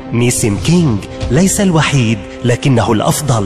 نيسم كينج ليس الوحيد لكنه الأفضل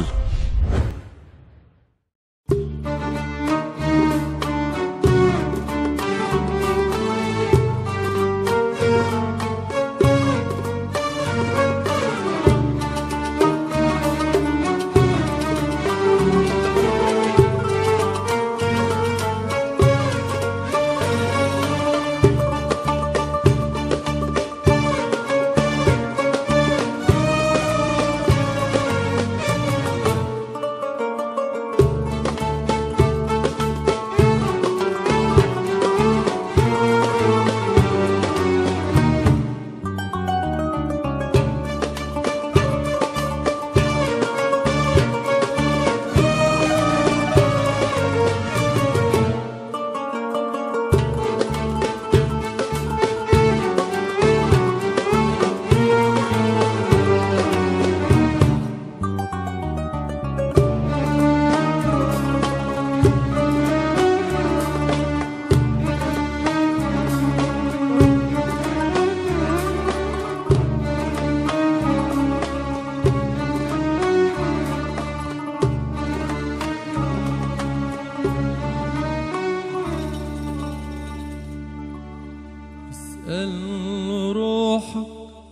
اسأل روحك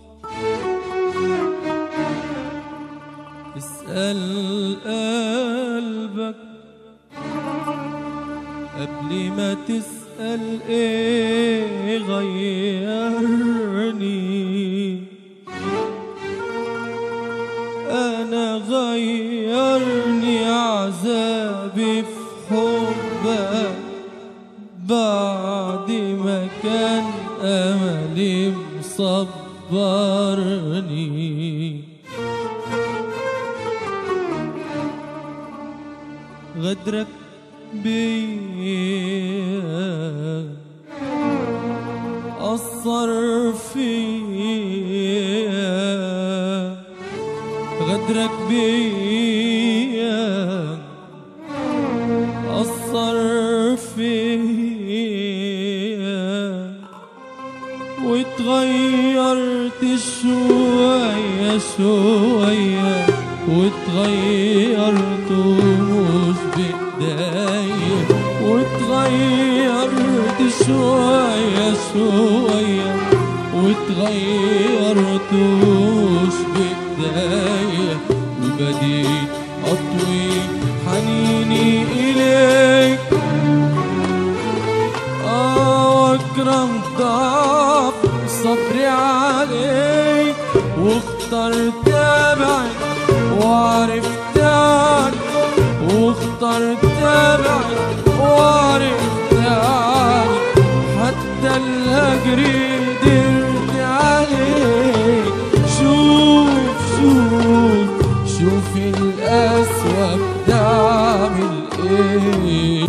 اسأل قلبك قبل ما تسأل ايه غيرني انا غيرني عذابي في حبك بعد ما كان املي مصبرني غدرك بيا أثر فيا غدرك بيا أثر فيا واتغيرت شوية شوية واتغيرت مش بإيديا واتغيرت شوية شوية واتغيرت مش بإيديا وبديت أطوي حنيني إليك أكرم ضعف صبري عليك واخترت ابعد وعرفت عنك واخترت ابعد وعرفت عنك حتى الهجري قدرت عليك شوف شوف شوف القسوة بتعمل ايه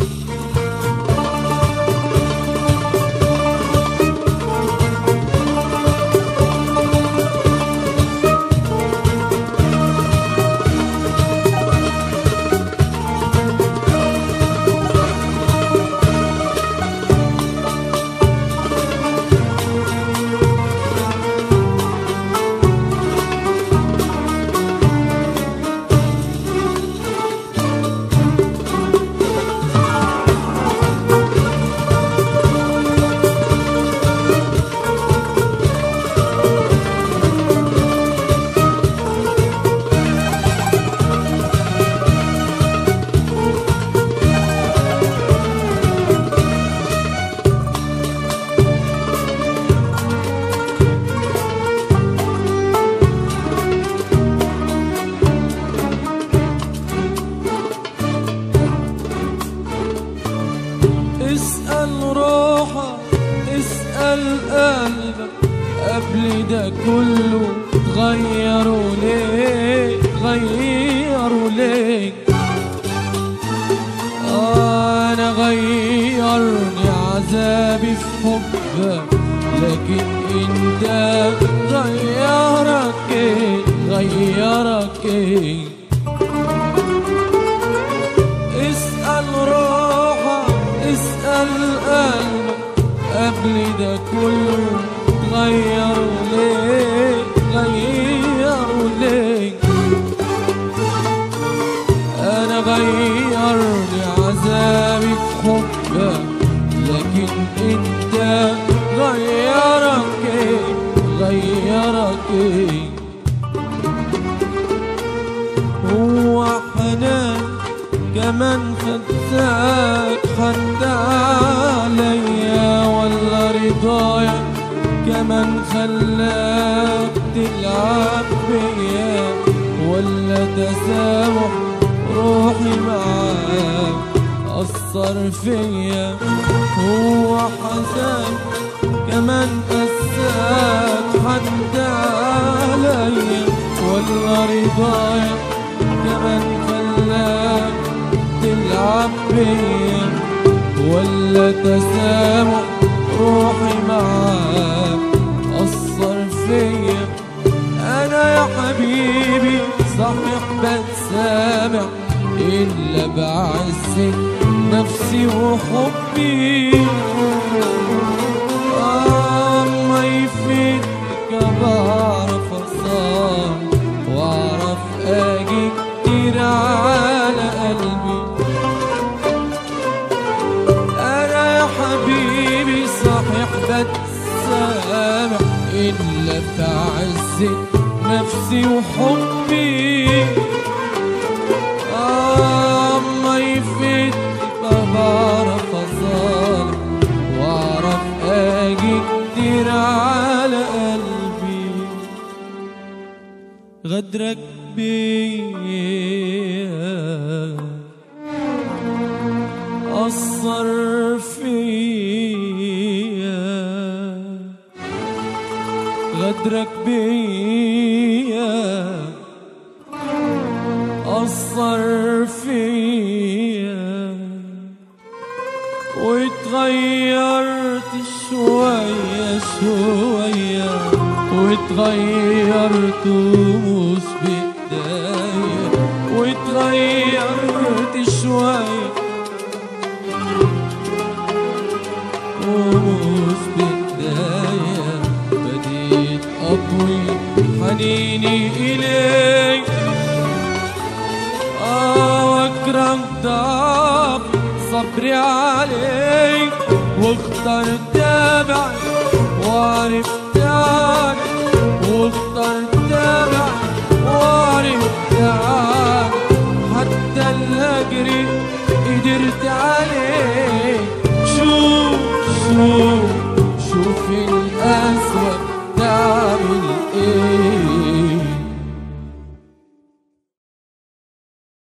اسأل روحك اسأل قلبك قبل ده كله تغيروا ليه غيروا ليه آه أنا غيرني عذابي في حبك لكن انت غيرك ايه غيرك ايه اسأل روحك اسأل قلبك قبل ده كله غيروا ليه غيروا غيرك ايه هو حنان كمان خدتك خد عليا ولا رضايا كمان خلاك تلعب بيا ولا تسامح روحي معاك أثر فيا هو حزن كمان قساك حد عليا ولا رضايا كمان خلاك تلعب بيا ولا تسامح روحي معاك أثر فيا أنا يا حبيبي صحيح بتسامع إلا بعز نفسي وحبي آه ما يفيدك بعرف أصام وأعرف أجي كتير على قلبي أنا يا حبيبي صحيح بتسامع إلا في عز نفسي وحبي آه ما يفيد بعرف أصالح وأعرف أجي كتير على قلبي غدرك بيا أثر فيا غدرك بيا أثر فيا واتغيرت شوية شوية واتغيرت ومش بإيديا واتغيرت شوية ومش بإيديا بديت أطوي حنيني إليك آه واكره ضعف صبري عليك واخترت تابعك وعرفت